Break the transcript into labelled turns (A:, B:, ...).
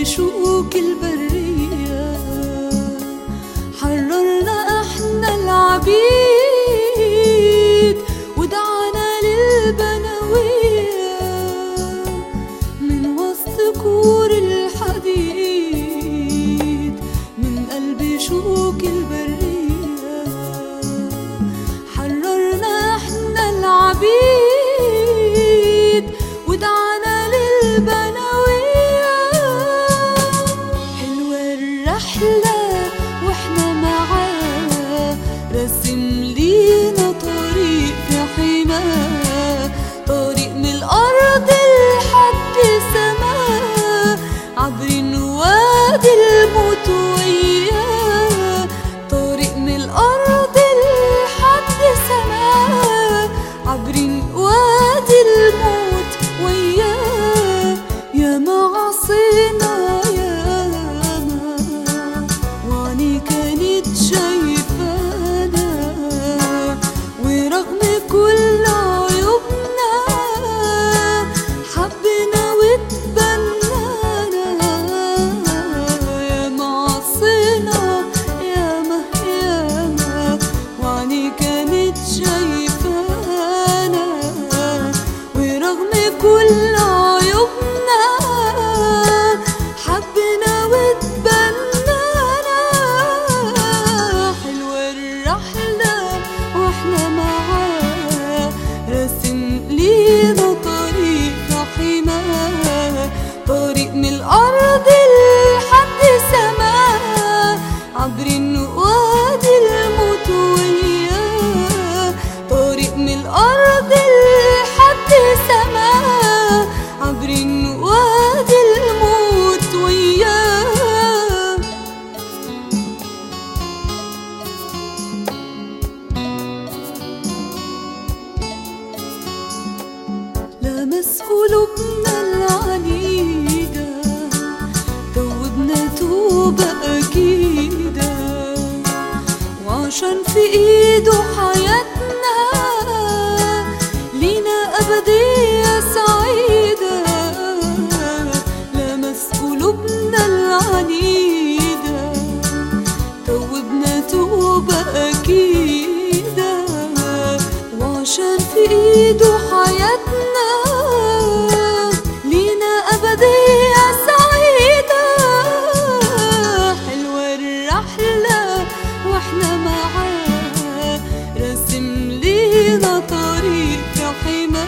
A: بشوك البرية حررنا احنا العبيد ودعنا للبنوية من وسط كور الحديد من قلب شوك البرية حررنا احنا العبيد ودعنا للبنوية حلوة الرحلة واحنا معاه رسم لينا طريق في حماه طريق من الأرض لحد سماه عبرين وادي الموت وياه طريق من الأرض لحد سماه عبرين وادي الموت وياه يا ما عصينا يا ما وعني كانت شايفانا ورغم كل عيوبنا حبنا واتبنانا يا ما عصينا يا ما يا ما وعني كانت شايفانا ورغم كل عيوبنا حبنا واتبنانا حلوة الرحلة واحنا معاه رسم لينا طريق في حماه طريق من الأرض لحد سماه عبرين وادي الموت وياه طريق من الأرض لحد سماه عبرين وادي الموت وياه لمس قلوبنا العنيدة توبنا توبة أكيدة وعشان في إيده حياتنا لينا أبدية سعيدة لمس قلوبنا العنيدة توبنا توبة أكيدة وعشان في إيده حياتنا لينا أبدية سعيدة حلوة الرحلة واحنا معاه رسم لينا طريق في حماه